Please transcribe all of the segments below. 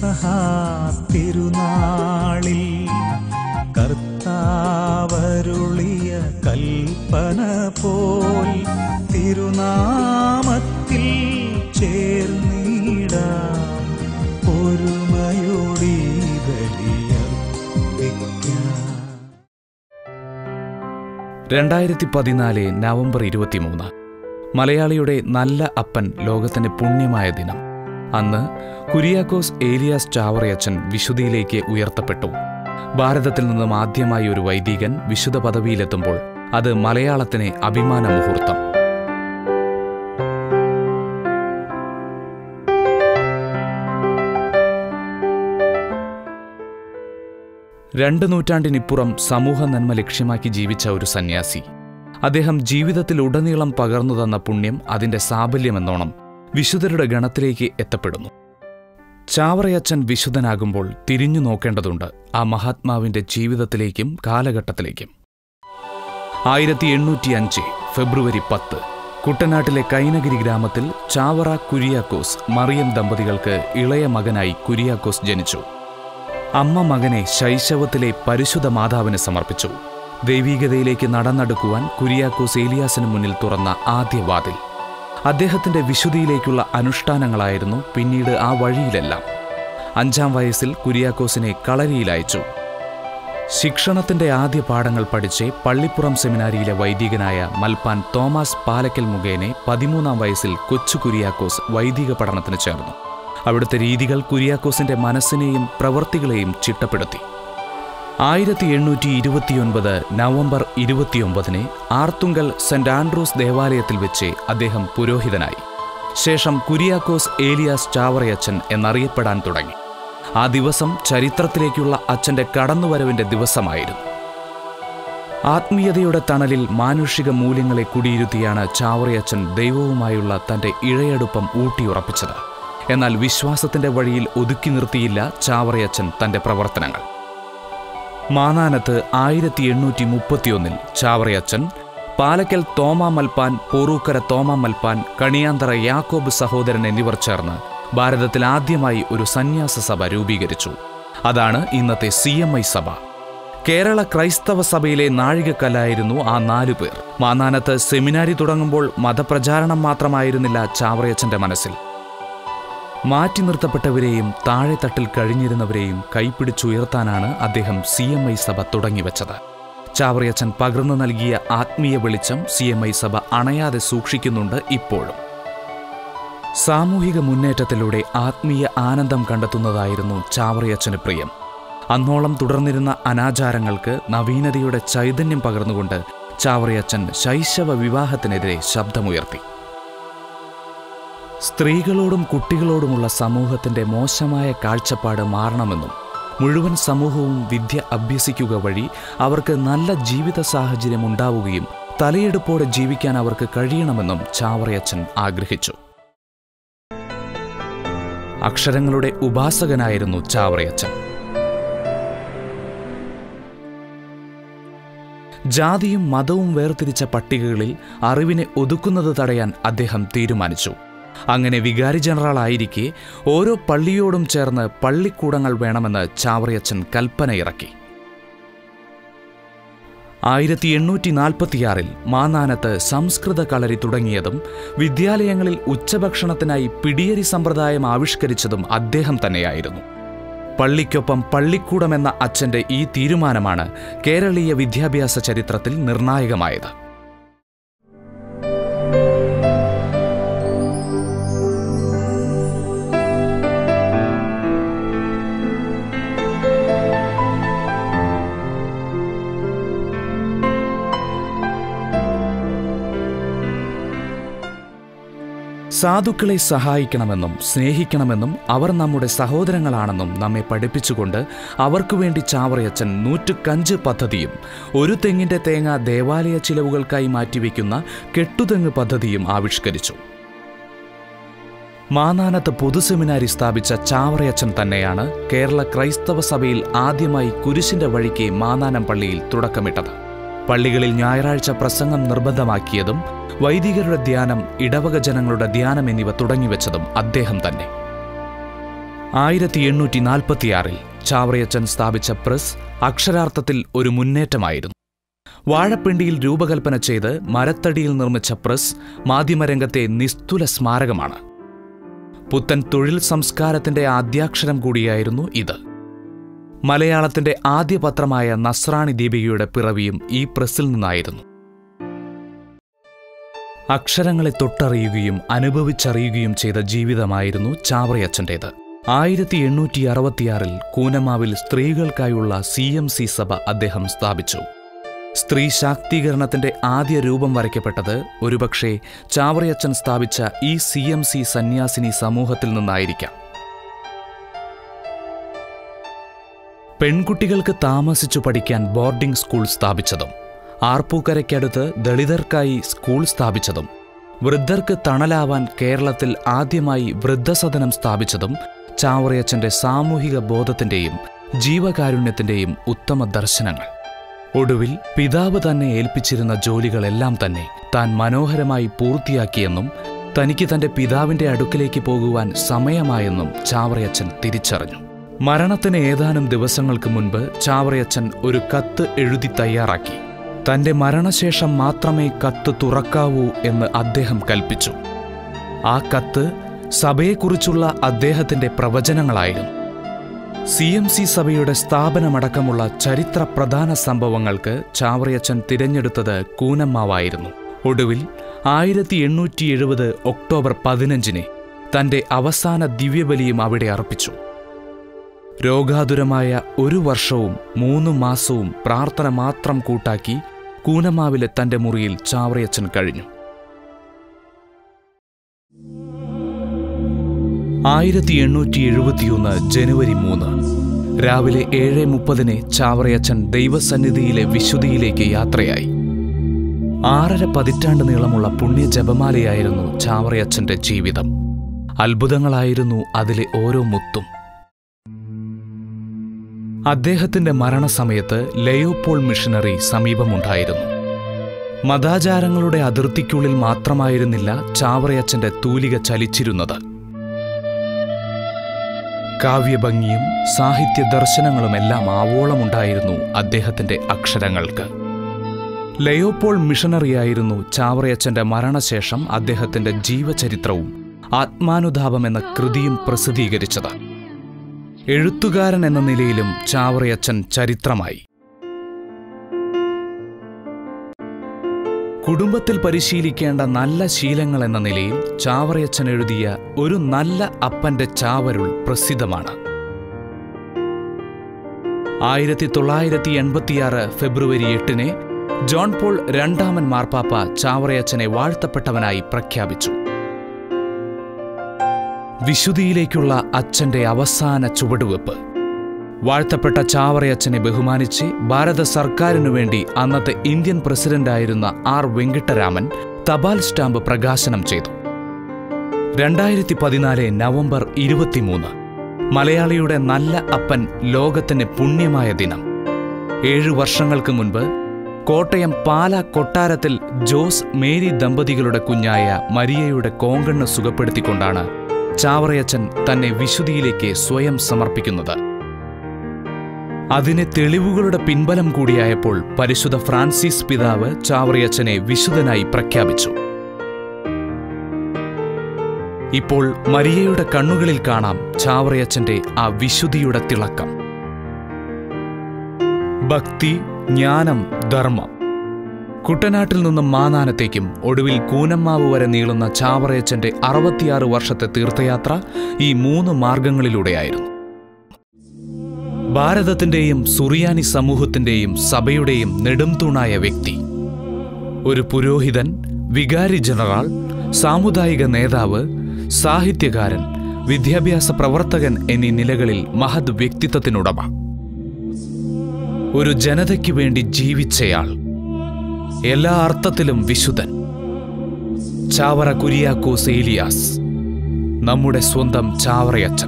പെസഹാ തിരുനാളിൽ കർത്താവരുളിയ കൽപ്പന പോൽ തിരുനാമത്തിൽ ചേർന്നിടാം ഒരുമയോടി ബലിയർപ്പിക്കാം രണ്ടായിരത്തി പതിനാല് നവംബർ ഇരുപത്തിമൂന്ന് മലയാളിയുടെ നല്ല അപ്പൻ ലോകത്തിന് പുണ്യമായ ദിനം അന്ന് കുര്യാക്കോസ് ഏലിയാസ് ചാവറയച്ചൻ വിശുദ്ധിയിലേക്ക് ഉയർത്തപ്പെട്ടു ഭാരതത്തിൽ നിന്നും ആദ്യമായി ഒരു വൈദികൻ വിശുദ്ധ പദവിയിലെത്തുമ്പോൾ അത് മലയാളത്തിന് അഭിമാന മുഹൂർത്തം രണ്ട് നൂറ്റാണ്ടിനിപ്പുറം സമൂഹ നന്മ ലക്ഷ്യമാക്കി ജീവിച്ച ഒരു സന്യാസി അദ്ദേഹം ജീവിതത്തിൽ ഉടനീളം പകർന്നു തന്ന പുണ്യം അതിന്റെ സാബല്യമെന്നോണം വിശുദ്ധരുടെ ഗണത്തിലേക്ക് എത്തപ്പെടുന്നു ചാവറയച്ചൻ വിശുദ്ധനാകുമ്പോൾ തിരിഞ്ഞു നോക്കേണ്ടതുണ്ട് ആ മഹാത്മാവിന്റെ ജീവിതത്തിലേക്കും കാലഘട്ടത്തിലേക്കും ആയിരത്തി എണ്ണൂറ്റി അഞ്ച് ഫെബ്രുവരി പത്ത് കുട്ടനാട്ടിലെ കൈനഗിരി ഗ്രാമത്തിൽ ചാവറ കുര്യാക്കോസ് മറിയം ദമ്പതികൾക്ക് ഇളയ മകനായി കുര്യാക്കോസ് ജനിച്ചു അമ്മ മകനെ ശൈശവത്തിലെ പരിശുദ്ധ മാതാവിന് സമർപ്പിച്ചു ദൈവീകതയിലേക്ക് നടന്നെടുക്കുവാൻ കുര്യാക്കോസ് ഏലിയാസിന് മുന്നിൽ തുറന്ന ആദ്യ വാതിൽ അദ്ദേഹത്തിന്റെ വിശുദ്ധിയിലേക്കുള്ള അനുഷ്ഠാനങ്ങളായിരുന്നു പിന്നീട് ആ വഴിയിലെല്ലാം അഞ്ചാം വയസ്സിൽ കുര്യാക്കോസിനെ കളരിയിൽ അയച്ചു ശിക്ഷണത്തിന്റെ ആദ്യ പാഠങ്ങൾ പഠിച്ച് പള്ളിപ്പുറം സെമിനാരിയിലെ വൈദികനായ മൽപ്പാൻ തോമസ് പാലക്കൽ മുഖേനെ പതിമൂന്നാം വയസ്സിൽ കൊച്ചു കുര്യാക്കോസ് വൈദിക പഠനത്തിന് ചേർന്നു അവിടുത്തെ രീതികൾ കുര്യാക്കോസിന്റെ മനസ്സിനെയും പ്രവൃത്തികളെയും ചിട്ടപ്പെടുത്തി ആയിരത്തി എണ്ണൂറ്റി ഇരുപത്തിയൊൻപത് നവംബർ ഇരുപത്തിയൊമ്പതിന് ആർത്തുങ്കൽ സെന്റ് ആൻഡ്രൂസ് ദേവാലയത്തിൽ വെച്ച് അദ്ദേഹം പുരോഹിതനായി ശേഷം കുര്യാക്കോസ് ഏലിയാസ് ചാവറയച്ചൻ എന്നറിയപ്പെടാൻ തുടങ്ങി ആ ദിവസം ചരിത്രത്തിലേക്കുള്ള അച്ഛന്റെ കടന്നുവരവിന്റെ ദിവസമായിരുന്നു ആത്മീയതയുടെ തണലിൽ മാനുഷിക മൂല്യങ്ങളെ കുടിയിരുത്തിയാണ് ചാവറയച്ചൻ ദൈവവുമായുള്ള തന്റെ ഇഴയടുപ്പം ഊട്ടിയുറപ്പിച്ചത് എന്നാൽ വിശ്വാസത്തിന്റെ വഴിയിൽ ഒതുക്കി നിർത്തിയില്ല ചാവറയച്ചൻ തന്റെ പ്രവർത്തനങ്ങൾ മാനാനത്ത് ആയിരത്തി എണ്ണൂറ്റി മുപ്പത്തിയൊന്നിൽ ചാവറയച്ചൻ പാലക്കൽ തോമാ മൽപ്പാൻ പോറൂക്കര തോമാ മൽപ്പാൻ കണിയാന്തറ യാക്കോബ് സഹോദരൻ എന്നിവർ ചേർന്ന് ഭാരതത്തിൽ ആദ്യമായി ഒരു സന്യാസ സഭ രൂപീകരിച്ചു അതാണ് ഇന്നത്തെ സി എം ഐ സഭ കേരള ക്രൈസ്തവ സഭയിലെ നാഴികക്കല്ലായിരുന്നു ആ നാലു പേർ മാനാനത്ത് സെമിനാരി തുടങ്ങുമ്പോൾ മതപ്രചാരണം മാത്രമായിരുന്നില്ല ചാവറയച്ചന്റെ മനസ്സിൽ മാറ്റി നിർത്തപ്പെട്ടവരെയും താഴെത്തട്ടിൽ കഴിഞ്ഞിരുന്നവരെയും കൈപ്പിടിച്ചുയർത്താനാണ് അദ്ദേഹം സി എം ഐ സഭ തുടങ്ങിവച്ചത് ചാവറിയച്ചൻ പകർന്നു നൽകിയ ആത്മീയ വെളിച്ചം സി എം ഐ സഭ അണയാതെ സൂക്ഷിക്കുന്നുണ്ട് ഇപ്പോഴും സാമൂഹിക മുന്നേറ്റത്തിലൂടെ ആത്മീയ ആനന്ദം കണ്ടെത്തുന്നതായിരുന്നു ചാവറിയച്ചന് പ്രിയം അന്നോളം തുടർന്നിരുന്ന അനാചാരങ്ങൾക്ക് നവീനതയുടെ ചൈതന്യം പകർന്നുകൊണ്ട് ചാവറിയച്ചൻ ശൈശവ വിവാഹത്തിനെതിരെ ശബ്ദമുയർത്തി സ്ത്രീകളോടും കുട്ടികളോടുമുള്ള സമൂഹത്തിന്റെ മോശമായ കാഴ്ചപ്പാട് മാറണമെന്നും മുഴുവൻ സമൂഹവും വിദ്യ അഭ്യസിക്കുക വഴി അവർക്ക് നല്ല ജീവിത സാഹചര്യം ഉണ്ടാവുകയും തലയെടുപ്പോടെ ജീവിക്കാൻ അവർക്ക് കഴിയണമെന്നും ചാവറയച്ചൻ ആഗ്രഹിച്ചു അക്ഷരങ്ങളുടെ ഉപാസകനായിരുന്നു ചാവറയച്ചൻ ജാതിയും മതവും വേർതിരിച്ച പട്ടികകളിൽ അറിവിനെ ഒതുക്കുന്നത് തടയാൻ അദ്ദേഹം തീരുമാനിച്ചു അങ്ങനെ വികാരി ജനറൽ ആയിരിക്കെ ഓരോ പള്ളിയോടും ചേർന്ന് പള്ളിക്കൂടങ്ങൾ വേണമെന്ന് ചാവറിയച്ചൻ കൽപ്പന ഇറക്കി ആയിരത്തി എണ്ണൂറ്റി നാൽപ്പത്തിയാറിൽ മാനാനത്ത് സംസ്കൃത കളരി തുടങ്ങിയതും വിദ്യാലയങ്ങളിൽ ഉച്ചഭക്ഷണത്തിനായി പിടിയരി സമ്പ്രദായം ആവിഷ്കരിച്ചതും അദ്ദേഹം തന്നെയായിരുന്നു പള്ളിക്കൊപ്പം പള്ളിക്കൂടമെന്ന അച്ഛന്റെ ഈ തീരുമാനമാണ് കേരളീയ വിദ്യാഭ്യാസ ചരിത്രത്തിൽ നിർണായകമായത് സാധുക്കളെ സഹായിക്കണമെന്നും സ്നേഹിക്കണമെന്നും അവർ നമ്മുടെ സഹോദരങ്ങളാണെന്നും നമ്മെ പഠിപ്പിച്ചുകൊണ്ട് അവർക്കു വേണ്ടി ചാവറയച്ചൻ നൂറ്റുകഞ്ച് പദ്ധതിയും ഒരു തെങ്ങിന്റെ തേങ്ങ ദേവാലയ ചിലവുകൾക്കായി മാറ്റിവെക്കുന്ന കെട്ടുതെങ്ങ് പദ്ധതിയും ആവിഷ്കരിച്ചു മാനാനത്ത് പൊതുസെമിനാരി സ്ഥാപിച്ച ചാവറയച്ചൻ തന്നെയാണ് കേരള ക്രൈസ്തവ സഭയിൽ ആദ്യമായി കുരിശിന്റെ വഴിക്ക് മാനാനം പള്ളിയിൽ തുടക്കമിട്ടത് പള്ളികളിൽ ഞായറാഴ്ച പ്രസംഗം നിർബന്ധമാക്കിയതും വൈദികരുടെ ധ്യാനം ഇടവക ജനങ്ങളുടെ ധ്യാനം എന്നിവ തുടങ്ങിവെച്ചതും അദ്ദേഹം തന്നെ ആയിരത്തി എണ്ണൂറ്റി നാൽപ്പത്തിയാറിൽ ചാവറയച്ചൻ സ്ഥാപിച്ച പ്രസ് അക്ഷരാർത്ഥത്തിൽ ഒരു മുന്നേറ്റമായിരുന്നു വാഴപ്പിണ്ടിയിൽ രൂപകൽപ്പന ചെയ്ത് മരത്തടിയിൽ നിർമ്മിച്ച പ്രസ് മാധ്യമരംഗത്തെ നിസ്തുല സ്മാരകമാണ് പുത്തൻ തൊഴിൽ സംസ്കാരത്തിന്റെ ആദ്യാക്ഷരം കൂടിയായിരുന്നു ഇത് മലയാളത്തിന്റെ ആദ്യ പത്രമായ നസ്രാണി ദീപികയുടെ പിറവിയും ഈ പ്രസ്സിൽ നിന്നായിരുന്നു അക്ഷരങ്ങളെ തൊട്ടറിയുകയും അനുഭവിച്ചറിയുകയും ചെയ്ത ജീവിതമായിരുന്നു ചാവറയച്ചൻ്റേത് ആയിരത്തി എണ്ണൂറ്റി അറുപത്തിയാറിൽ കൂനമാവിൽ സ്ത്രീകൾക്കായുള്ള സി എം സി സഭ അദ്ദേഹം സ്ഥാപിച്ചു സ്ത്രീ ശാക്തീകരണത്തിന്റെ ആദ്യ രൂപം വരയ്ക്കപ്പെട്ടത് ഒരുപക്ഷെ ചാവറയച്ചൻ സ്ഥാപിച്ച ഈ സി എം സി സന്യാസിനി സമൂഹത്തിൽ നിന്നായിരിക്കാം പെൺകുട്ടികൾക്ക് താമസിച്ചു പഠിക്കാൻ ബോർഡിംഗ് സ്കൂൾ സ്ഥാപിച്ചതും ആർപ്പൂക്കരയ്ക്കടുത്ത് ദളിതർക്കായി സ്കൂൾ സ്ഥാപിച്ചതും വൃദ്ധർക്ക് തണലാവാൻ കേരളത്തിൽ ആദ്യമായി വൃദ്ധസദനം സ്ഥാപിച്ചതും ചാവറയച്ചന്റെ സാമൂഹിക ബോധത്തിന്റെയും ജീവകാരുണ്യത്തിന്റെയും ഉത്തമ ദർശനങ്ങൾ ഒടുവിൽ പിതാവ് തന്നെ ഏൽപ്പിച്ചിരുന്ന ജോലികളെല്ലാം തന്നെ താൻ മനോഹരമായി പൂർത്തിയാക്കിയെന്നും തനിക്ക് തന്റെ പിതാവിന്റെ അടുക്കിലേക്ക് പോകുവാൻ സമയമായെന്നും ചാവറയച്ചൻ തിരിച്ചറിഞ്ഞു മരണത്തിന് ഏതാനും ദിവസങ്ങൾക്ക് മുൻപ് ചാവറയച്ചൻ ഒരു കത്ത് എഴുതി തയ്യാറാക്കി തന്റെ മരണശേഷം മാത്രമേ കത്ത് തുറക്കാവൂ എന്ന് അദ്ദേഹം കൽപ്പിച്ചു ആ കത്ത് സഭയെക്കുറിച്ചുള്ള അദ്ദേഹത്തിന്റെ പ്രവചനങ്ങളായിരുന്നു സി എം സി സഭയുടെ സ്ഥാപനമടക്കമുള്ള ചരിത്ര പ്രധാന സംഭവങ്ങൾക്ക് ചാവറയച്ചൻ തിരഞ്ഞെടുത്തത് കൂനമ്മാവായിരുന്നു ഒടുവിൽ ആയിരത്തി എണ്ണൂറ്റി എഴുപത് ഒക്ടോബർ പതിനഞ്ചിന് തന്റെ അവസാന ദിവ്യബലിയും അവിടെ അർപ്പിച്ചു രോഗാതുരമായ ഒരു വർഷവും മൂന്ന് മാസവും പ്രാർത്ഥന മാത്രം കൂട്ടാക്കി കൂനമാവിലെ തന്റെ മുറിയിൽ ചാവറയച്ചൻ കഴിഞ്ഞു ആയിരത്തി എണ്ണൂറ്റി എഴുപത്തിയൊന്ന് ജനുവരി മൂന്ന് രാവിലെ ഏഴ് മുപ്പതിന് ചാവറയച്ചൻ ദൈവസന്നിധിയിലെ വിശുദ്ധിയിലേക്ക് യാത്രയായി ആറര പതിറ്റാണ്ട് നീളമുള്ള പുണ്യ ജപമാലയായിരുന്നു ചാവറയച്ചന്റെ ജീവിതം അത്ഭുതങ്ങളായിരുന്നു അതിലെ ഓരോ മുത്തും അദ്ദേഹത്തിന്റെ മരണസമയത്ത് ലയോപോൾ മിഷനറി സമീപമുണ്ടായിരുന്നു മതാചാരങ്ങളുടെ അതിർത്തിക്കുള്ളിൽ മാത്രമായിരുന്നില്ല ചാവറയച്ചന്റെ തൂലിക ചലിച്ചിരുന്നത് കാവ്യഭംഗിയും സാഹിത്യ ദർശനങ്ങളുമെല്ലാം ആവോളമുണ്ടായിരുന്നു അദ്ദേഹത്തിന്റെ അക്ഷരങ്ങൾക്ക് ലയോപോൾ മിഷണറിയായിരുന്നു ചാവറയച്ചന്റെ മരണശേഷം അദ്ദേഹത്തിന്റെ ജീവചരിത്രവും ആത്മാനുതാപം എന്ന കൃതിയും പ്രസിദ്ധീകരിച്ചത് എഴുത്തുകാരൻ എന്ന നിലയിലും ചാവറയച്ചൻ ചരിത്രമായി കുടുംബത്തിൽ പരിശീലിക്കേണ്ട നല്ല ശീലങ്ങൾ എന്ന നിലയിൽ ചാവറയച്ചൻ എഴുതിയ ഒരു നല്ല അപ്പന്റെ ചാവരുൾ പ്രസിദ്ധമാണ് ആയിരത്തി തൊള്ളായിരത്തി എൺപത്തിയാറ് ഫെബ്രുവരി എട്ടിന് ജോൺ പോൾ രണ്ടാമൻ മാർപ്പാപ്പ ചാവറയച്ചനെ വാഴ്ത്തപ്പെട്ടവനായി പ്രഖ്യാപിച്ചു വിശുദ്ധിയിലേക്കുള്ള അച്ഛന്റെ അവസാന ചുവടുവെപ്പ് വാഴ്ത്തപ്പെട്ട ചാവറയച്ചനെ ബഹുമാനിച്ച് ഭാരത സർക്കാരിനു വേണ്ടി അന്നത്തെ ഇന്ത്യൻ പ്രസിഡന്റായിരുന്ന ആർ വെങ്കിട്ടരാമൻ തപാൽ സ്റ്റാമ്പ് പ്രകാശനം ചെയ്തു രണ്ടായിരത്തി പതിനാല് നവംബർ ഇരുപത്തിമൂന്ന് മലയാളിയുടെ നല്ല അപ്പൻ ലോകത്തിന് പുണ്യമായ ദിനം ഏഴു വർഷങ്ങൾക്ക് മുൻപ് കോട്ടയം പാല കൊട്ടാരത്തിൽ ജോസ് മേരി ദമ്പതികളുടെ കുഞ്ഞായ മരിയയുടെ കോങ്കണ്ണ് സുഖപ്പെടുത്തിക്കൊണ്ടാണ് ചാവറയച്ചൻ തന്നെ വിശുദ്ധിയിലേക്ക് സ്വയം സമർപ്പിക്കുന്നത് അതിന് തെളിവുകളുടെ പിൻബലം കൂടിയായപ്പോൾ പരിശുദ്ധ ഫ്രാൻസിസ് പിതാവ് ചാവറിയച്ചനെ വിശുദ്ധനായി പ്രഖ്യാപിച്ചു ഇപ്പോൾ മരിയയുടെ കണ്ണുകളിൽ കാണാം ചാവറയച്ചന്റെ ആ വിശുദ്ധിയുടെ തിളക്കം ഭക്തി ജ്ഞാനം ധർമ്മം കുട്ടനാട്ടിൽ നിന്നും മാനാനത്തേക്കും ഒടുവിൽ കൂനമ്മാവ് വരെ നീളുന്ന ചാവറയച്ചന്റെ അറുപത്തിയാറ് വർഷത്തെ തീർത്ഥയാത്ര ഈ മൂന്ന് മാർഗങ്ങളിലൂടെയായിരുന്നു ഭാരതത്തിന്റെയും സുറിയാനി സമൂഹത്തിന്റെയും സഭയുടെയും നെടുംതൂണായ വ്യക്തി ഒരു പുരോഹിതൻ വികാരി ജനറൽ സാമുദായിക നേതാവ് സാഹിത്യകാരൻ വിദ്യാഭ്യാസ പ്രവർത്തകൻ എന്നീ നിലകളിൽ മഹത് വ്യക്തിത്വത്തിനുടമ ഒരു ജനതയ്ക്ക് വേണ്ടി ജീവിച്ചയാൾ എല്ലാ അർത്ഥത്തിലും വിശുദ്ധൻ ചാവറ കുര്യാക്കോസ് ഏലിയാസ് നമ്മുടെ സ്വന്തം ചാവറയച്ചൻ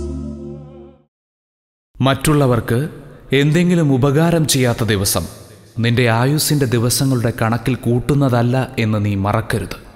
മറ്റുള്ളവർക്ക് എന്തെങ്കിലും ഉപകാരം ചെയ്യാത്ത ദിവസം നിന്റെ ആയുസ്സിന്റെ ദിവസങ്ങളുടെ കണക്കിൽ കൂട്ടുന്നതല്ല എന്ന് നീ മറക്കരുത്